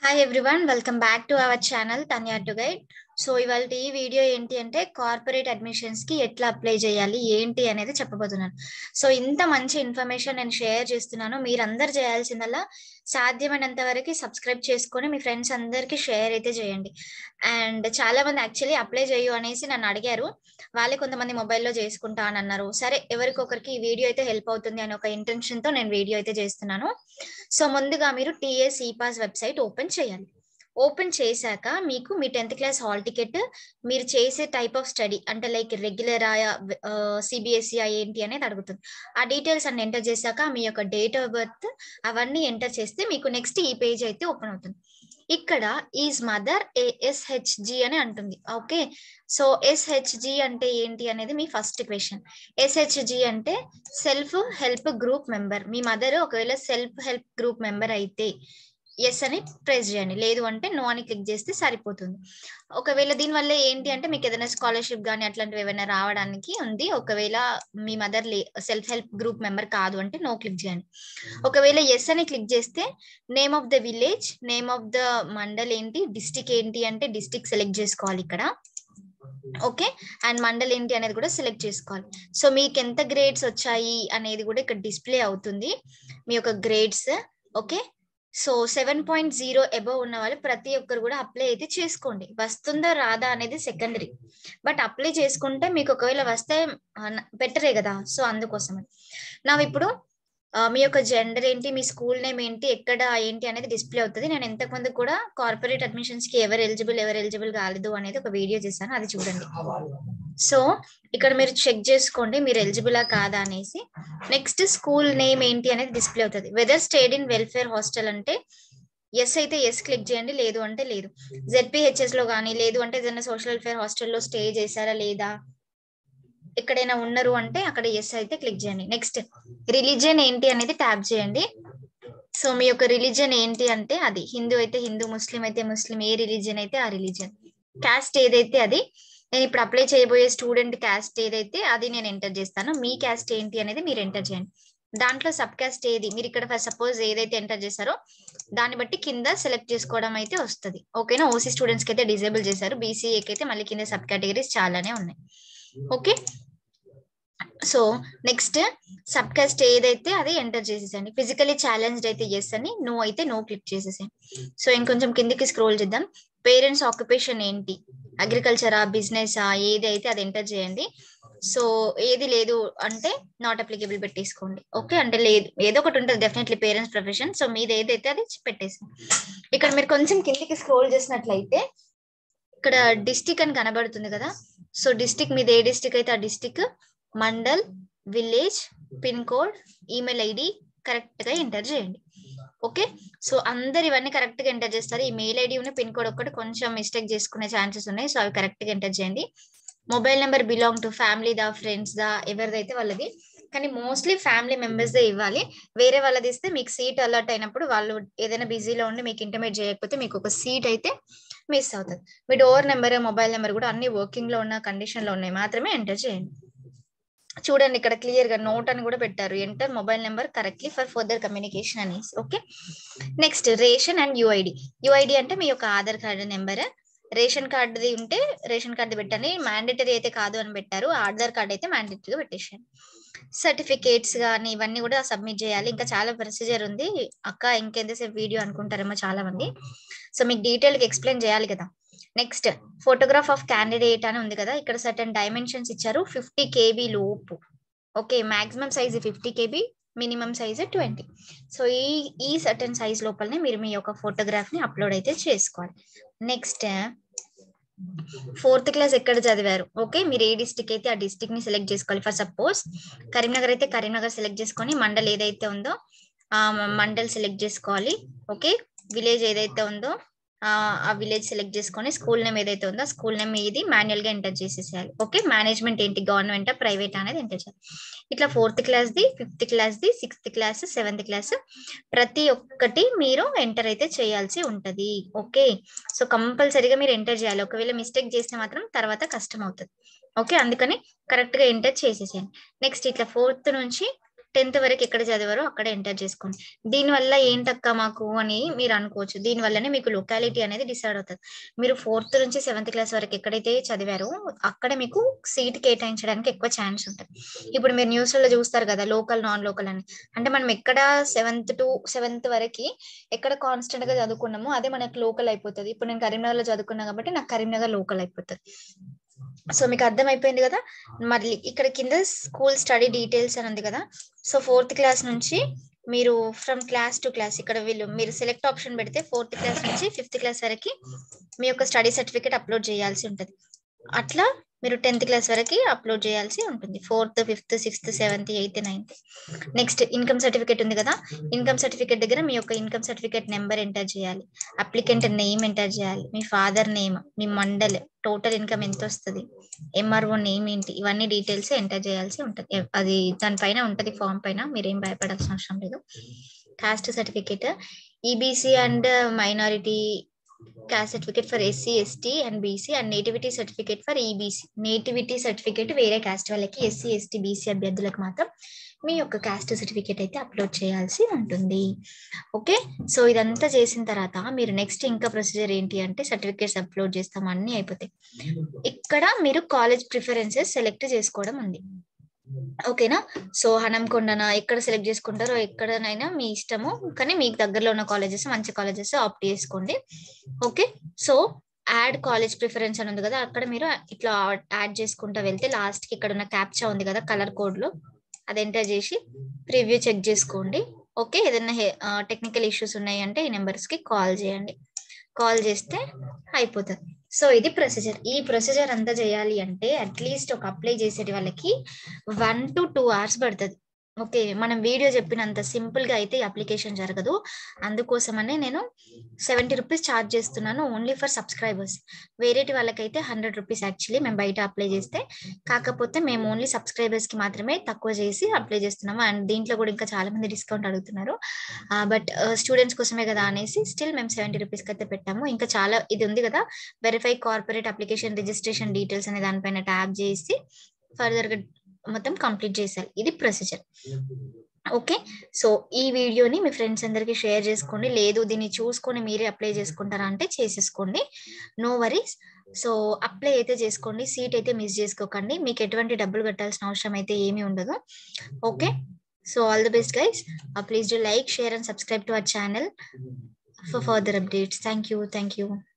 hi everyone welcome back to our channel Tanya to guide so ఇవాళ ఈ video ఏంటి అంటే కార్పొరేట్ అడ్మిషన్స్ కి ఎట్లా అప్లై చేయాలి ఏంటి అనేది చెప్పబోతున్నాను సో ఇంత మంచి ఇన్ఫర్మేషన్ నేను షేర్ చేస్తున్నాను మీరందరు చేయాల్సిందల్లా సాధ్యమైనంత వరకు సబ్స్క్రైబ్ చేసుకొని మీ ఫ్రెండ్స్ అందరికి షేర్ అయితే చేయండి అండ్ చాలా మంది యాక్చువల్లీ అప్లై చేయు అనేసి నన్ను అడిగారు వాళ్ళే కొంతమంది మొబైల్లో చేసుకుంటా అని అన్నారు సరే ఎవరికొకరికి ఈ వీడియో అయితే హెల్ప్ అవుతుంది అనే ఒక ఇంటెన్షన్ తో నేను వీడియో అయితే చేస్తున్నాను సో ముందుగా మీరు టీఎస్ పాస్ వెబ్సైట్ ఓపెన్ చేయాలి ఓపెన్ చేశాక మీకు మీ టెన్త్ క్లాస్ హాల్ టికెట్ మీరు చేసే టైప్ ఆఫ్ స్టడీ అంటే లైక్ రెగ్యులర్ సిబిఎస్ఈ ఏంటి అనేది అడుగుతుంది ఆ డీటెయిల్స్ అన్ని ఎంటర్ చేశాక మీ యొక్క డేట్ ఆఫ్ బర్త్ అవన్నీ ఎంటర్ చేస్తే మీకు నెక్స్ట్ ఈ పేజ్ అయితే ఓపెన్ అవుతుంది ఇక్కడ ఈజ్ మదర్ ఎస్హెచ్జి అని అంటుంది ఓకే సో ఎస్హెచ్జి అంటే ఏంటి అనేది మీ ఫస్ట్ క్వశ్చన్ ఎస్హెచ్జి అంటే సెల్ఫ్ హెల్ప్ గ్రూప్ మెంబర్ మీ మదర్ ఒకవేళ సెల్ఫ్ హెల్ప్ గ్రూప్ మెంబర్ అయితే ఎస్ అని ప్రెస్ చేయండి లేదు అంటే నో అని క్లిక్ చేస్తే సరిపోతుంది ఒకవేళ దీనివల్ల ఏంటి అంటే మీకు ఏదైనా స్కాలర్షిప్ కానీ అట్లాంటివి ఏమైనా రావడానికి ఉంది ఒకవేళ మీ mother self help group member కాదు అంటే నో క్లిక్ చేయండి ఒకవేళ ఎస్ అని క్లిక్ చేస్తే name of the village name of the mandal ఏంటి డిస్టిక్ ఏంటి అంటే డిస్టిక్ సెలెక్ట్ చేసుకోవాలి ఇక్కడ ఓకే అండ్ మండల్ ఏంటి అనేది కూడా సెలెక్ట్ చేసుకోవాలి సో మీకు ఎంత గ్రేడ్స్ వచ్చాయి అనేది కూడా ఇక్కడ డిస్ప్లే అవుతుంది మీ యొక్క grades okay so seven point zero above ఉన్న వాళ్ళు ప్రతి ఒక్కరు కూడా అప్లై అయితే చేసుకోండి వస్తుందా రాదా అనేది సెకండరీ బట్ అప్లై చేసుకుంటే మీకు ఒకవేళ వస్తే బెటరే కదా సో అందుకోసమే నా ఇప్పుడు మీ యొక్క జెండర్ ఏంటి మీ స్కూల్ నేమ్ ఏంటి ఎక్కడ ఏంటి అనేది డిస్ప్లే అవుతుంది నేను ఇంతకు ముందు కూడా కార్పొరేట్ అడ్మిషన్స్ కి ఎవరు ఎలిజిబుల్ ఎవరు ఎలిజిబుల్ కాలేదు అనేది ఒక వీడియో చేశాను అది చూడండి సో ఇక్కడ మీరు చెక్ చేసుకోండి మీరు ఎలిజిబులా కాదా అనేసి నెక్స్ట్ స్కూల్ నేమ్ ఏంటి అనేది డిస్ప్లే అవుతుంది whether stayed in welfare hostel అంటే ఎస్ అయితే ఎస్ క్లిక్ చేయండి లేదు అంటే లేదు జెడ్పిహెచ్ఎస్ లో కానీ లేదు అంటే ఏదైనా సోషల్ వెల్ఫేర్ హాస్టల్లో స్టే చేశారా లేదా ఎక్కడైనా ఉన్నారు అంటే అక్కడ ఎస్ అయితే క్లిక్ చేయండి నెక్స్ట్ రిలీజియన్ ఏంటి అనేది ట్యాప్ చేయండి సో మీ యొక్క రిలీజియన్ ఏంటి అంటే అది హిందూ అయితే హిందూ ముస్లిం అయితే ముస్లిం ఏ రిలీజియన్ అయితే ఆ రిలీజియన్ క్యాస్ట్ ఏదైతే అది నేను ఇప్పుడు అప్లై చేయబోయే స్టూడెంట్ క్యాస్ట్ ఏదైతే అది నేను ఎంటర్ చేస్తాను మీ క్యాస్ట్ ఏంటి అనేది మీరు ఎంటర్ చేయండి దాంట్లో సబ్ క్యాస్ట్ ఏది మీరు ఇక్కడ ఫస్ట్ సపోజ్ ఏదైతే ఎంటర్ చేశారో దాన్ని బట్టి కింద సెలెక్ట్ చేసుకోవడం అయితే వస్తుంది ఓకేనా ఓసీ స్టూడెంట్స్ కి అయితే డిజేబుల్ చేశారు బీసీఏకి అయితే మళ్ళీ కింద సబ్ కేటగిరీస్ చాలానే ఉన్నాయి okay so next sub caste ఏదైతే అది ఎంటర్ చేసేసండి ఫిజికలీ ఛాలెంజ్డ్ అయితే ఎస్ అని నో అయితే నో క్లిక్ చేసేసండి సో ఇంకొంచెం కిందికి స్క్రోల్ చేద్దాం పేరెంట్స్ ఆక్యుపేషన్ ఏంటి అగ్రికల్చరా బిజినెసా ఏది అయితే అది ఎంటర్ చేయండి సో ఏది లేదు అంటే నాట్ అప్లికేబుల్ పెట్టేసుకోండి ఓకే అంటే లేదు ఏదో ఒకటి ఉంటుంది డెఫినెట్లీ పేరెంట్స్ ప్రొఫెషన్ సో మీది ఏదైతే అది పెట్టేసి ఇక్కడ మీరు కొంచెం కిందికి స్క్రోల్ చేసినట్లయితే ఇక్కడ డిస్టిక్ అని కనబడుతుంది కదా సో డిస్టిక్ మీది ఏ డిస్టిక్ అయితే ఆ district mandal village pin code email ID correct గా ఎంటర్ చేయండి ఓకే సో అందరు ఇవన్నీ కరెక్ట్ గా ఎంటర్ చేస్తారు ఈ మెయిల్ ఐడి ఉన్న పిన్ కోడ్ ఒక్కటి కొంచెం మిస్టేక్ చేసుకునే ఛాన్సెస్ ఉన్నాయి సో అవి కరెక్ట్ గా ఎంటర్ చేయండి mobile number belong to family దా ఫ్రెండ్స్ దా ఎవరిదైతే వాళ్ళది కానీ మోస్ట్లీ ఫ్యామిలీ మెంబర్స్ దే ఇవ్వాలి వేరే వాళ్ళది ఇస్తే మీకు సీట్ అలర్ట్ అయినప్పుడు వాళ్ళు ఏదైనా బిజీలో ఉండి మీకు ఇంటిమేట్ చేయకపోతే మీకు ఒక సీట్ అయితే మిస్ అవుతుంది మీ డోర్ నెంబర్ మొబైల్ నెంబర్ కూడా అన్ని వర్కింగ్ లో ఉన్న కండిషన్ లో ఉన్నాయి మాత్రమే ఎంటర్ చేయండి చూడండి ఇక్కడ క్లియర్ గా నోట్ అని కూడా పెట్టారు enter mobile number correctly for further communication అనేసి okay next ration and UID UID అంటే మీ యొక్క ఆధార్ కార్డు నెంబర్ రేషన్ కార్డుది ఉంటే రేషన్ కార్డు పెట్టండి మ్యాండేటరీ అయితే కాదు అని పెట్టారు ఆధార్ కార్డు అయితే మ్యాండేటరీగా పెట్టేసాను సర్టిఫికేట్స్ కానీ ఇవన్నీ కూడా సబ్మిట్ చేయాలి ఇంకా చాలా ప్రొసీజర్ ఉంది అక్క ఇంకెంతసేపు వీడియో అనుకుంటారేమో చాలా మంది సో మీకు డీటెయిల్ గా ఎక్స్ప్లెయిన్ చేయాలి కదా నెక్స్ట్ ఫోటోగ్రాఫ్ ఆఫ్ క్యాండిడేట్ అని ఉంది కదా ఇక్కడ సర్టన్ డైమెన్షన్స్ ఇచ్చారు ఫిఫ్టీ కేబీ లోపు okay maximum size fifty KB minimum size twenty so ఈ ఈ సర్టన్ సైజ్ లోపలనే మీరు మీ యొక్క ఫోటోగ్రాఫ్ ని అప్లోడ్ అయితే చేసుకోవాలి నెక్స్ట్ ఫోర్త్ క్లాస్ ఎక్కడ చదివారు ఓకే మీరు ఏ డిస్టిక్ అయితే ఆ డిస్టిక్ ని సెలెక్ట్ చేసుకోవాలి ఫర్ సపోజ్ కరీంనగర్ అయితే కరీంనగర్ సెలెక్ట్ చేసుకొని మండల్ ఏదైతే ఉందో ఆ మండల్ సెలెక్ట్ చేసుకోవాలి ఓకే విలేజ్ ఏదైతే ఉందో ఆ విలేజ్ సెలెక్ట్ చేసుకొని స్కూల్ నేమ్ ఏదైతే ఉందో స్కూల్ నేమ్ ఇది మాన్యువల్ గా ఎంటర్ చేసేసేయాలి ఓకే మేనేజ్మెంట్ ఏంటి గవర్నమెంట్ ప్రైవేట్ అనేది ఎంటర్ చేయాలి ఇట్లా ఫోర్త్ క్లాస్ ది ఫిఫ్త్ క్లాస్ ది సిక్స్త్ క్లాస్ సెవెంత్ క్లాస్ ప్రతి ఒక్కటి మీరు ఎంటర్ అయితే చేయాల్సి ఉంటది ఓకే సో కంపల్సరీగా మీరు ఎంటర్ చేయాలి ఒకవేళ మిస్టేక్ చేస్తే మాత్రం తర్వాత కష్టం అవుతుంది ఓకే అందుకని కరెక్ట్ గా ఎంటర్ చేసేసేయండి నెక్స్ట్ ఇట్లా ఫోర్త్ నుంచి టెన్త్ వరకు ఎక్కడ చదివారో అక్కడ ఎంటర్ చేసుకోండి దీనివల్ల ఏంటక్క మాకు అని మీరు అనుకోవచ్చు దీని వల్లనే మీకు లొకాలిటీ అనేది డిసైడ్ అవుతుంది మీరు ఫోర్త్ నుంచి సెవెంత్ క్లాస్ వరకు ఎక్కడైతే చదివారో అక్కడ మీకు సీట్ కేటాయించడానికి ఎక్కువ ఛాన్స్ ఉంటుంది ఇప్పుడు మీరు న్యూస్ లో చూస్తారు కదా లోకల్ నాన్ లోకల్ అని అంటే మనం ఎక్కడ సెవెంత్ టు సెవెంత్ వరకు ఎక్కడ కాన్స్టెంట్ గా చదువుకున్నామో అదే మనకు లోకల్ అయిపోతుంది ఇప్పుడు నేను కరీంనగర్ లో చదువుకున్నా కాబట్టి నాకు కరీంనగర్ లోకల్ అయిపోతుంది సో మీకు అర్థమైపోయింది కదా మళ్ళీ ఇక్కడ కింద స్కూల్ స్టడీ డీటెయిల్స్ అని ఉంది కదా సో ఫోర్త్ క్లాస్ నుంచి మీరు ఫ్రమ్ క్లాస్ టు క్లాస్ ఇక్కడ వీళ్ళు మీరు సెలెక్ట్ ఆప్షన్ పెడితే ఫోర్త్ క్లాస్ నుంచి ఫిఫ్త్ క్లాస్ వరకు మీ యొక్క స్టడీ సర్టిఫికేట్ అప్లోడ్ చేయాల్సి ఉంటుంది అట్లా మీరు టెన్త్ క్లాస్ వరకు అప్లోడ్ చేయాల్సి ఉంటుంది fourth fifth sixth seventh eighth ninth next income certificate ఉంది కదా ఇన్కమ్ సర్టిఫికేట్ దగ్గర మీ యొక్క ఇన్కమ్ సర్టిఫికేట్ నెంబర్ ఎంటర్ చేయాలి అప్లికెంట్ నేమ్ ఎంటర్ చేయాలి మీ ఫాదర్ నేమ్ మీ మండల్ టోటల్ ఇన్కమ్ ఎంత వస్తుంది ఎంఆర్ఓ నేమ్ ఏంటి ఇవన్నీ డీటెయిల్స్ ఎంటర్ చేయాల్సి ఉంటుంది అది దానిపైన ఉంటది ఫామ్ పైన మీరేం భయపడాల్సిన అవసరం లేదు caste certificate EBC and minority caste certificate for SC ST and BC and nativity certificate for EBC nativity certificate వేరే కాస్ట్ వాళ్ళకి ఎస్సీ ఎస్టీ బీసీ అభ్యర్థులకు మాత్రం మీ యొక్క కాస్ట్ సర్టిఫికేట్ అయితే అప్లోడ్ చేయాల్సి ఉంటుంది ఓకే సో ఇదంతా చేసిన తర్వాత మీరు నెక్స్ట్ ఇంకా ప్రొసీజర్ ఏంటి అంటే సర్టిఫికేట్స్ అప్లోడ్ చేస్తాం అన్ని అయిపోతాయి ఇక్కడ మీరు కాలేజ్ ప్రిఫరెన్సెస్ సెలెక్ట్ చేసుకోవడం ఉంది ఓకేనా సో హనంకొండన ఎక్కడ సెలెక్ట్ చేసుకుంటారో ఎక్కడనైనా మీ ఇష్టము కానీ మీకు దగ్గరలో ఉన్న కాలేజెస్ మంచి కాలేజెస్ ఆప్ట్ చేసుకోండి okay so add college preference అని ఉంది కదా అక్కడ మీరు ఇట్లా యాడ్ చేసుకుంటూ వెళ్తే లాస్ట్ కి ఇక్కడ ఉన్న క్యాప్చా ఉంది కదా కలర్ కోడ్ లో అది ఎంటర్ చేసి ప్రివ్యూ చెక్ చేసుకోండి ఓకే ఏదైనా టెక్నికల్ ఇష్యూస్ ఉన్నాయి అంటే ఈ నెంబర్స్ కి కాల్ చేయండి కాల్ చేస్తే అయిపోతుంది సో ఇది ప్రొసీజర్ ఈ ప్రొసీజర్ అంతా చేయాలి అంటే అట్లీస్ట్ ఒక అప్లై చేసేటి వాళ్ళకి వన్ టు టూ అవర్స్ పడుతుంది ఓకే మనం వీడియో చెప్పినంత సింపుల్ గా అయితే అప్లికేషన్ జరగదు అందుకోసమనే నేను సెవెంటీ రూపీస్ ఛార్జ్ చేస్తున్నాను ఓన్లీ ఫర్ సబ్స్క్రైబర్స్ వేరేటి వాళ్ళకైతే హండ్రెడ్ రూపీస్ యాక్చువల్లీ మేము బయట అప్లై చేస్తే కాకపోతే మేము ఓన్లీ సబ్స్క్రైబర్స్ కి మాత్రమే తక్కువ చేసి అప్లై చేస్తున్నాము అండ్ దీంట్లో కూడా ఇంకా చాలా మంది డిస్కౌంట్ అడుగుతున్నారు బట్ స్టూడెంట్స్ కోసమే కదా అనేసి స్టిల్ మేము సెవెంటీ రూపీస్ అయితే పెట్టాము ఇంకా చాలా ఇది ఉంది కదా verify corporate application registration details అనే దానిపైన ట్యాప్ చేసి ఫర్దర్ గా మొత్తం కంప్లీట్ చేశారు ఇది ప్రొసీజర్ ఓకే సో ఈ వీడియోని మీ ఫ్రెండ్స్ అందరికి షేర్ చేసుకోండి లేదు దీన్ని చూసుకొని మీరే అప్లై చేసుకుంటారా అంటే చేసేసుకోండి నో వరీస్ సో అప్లై అయితే చేసుకోండి సీట్ అయితే మిస్ చేసుకోకండి మీకు ఎటువంటి డబ్బులు కట్టాల్సిన అవసరం అయితే ఏమీ ఉండదు okay so all the best guys please do like share and subscribe to our channel for further updates thank you thank you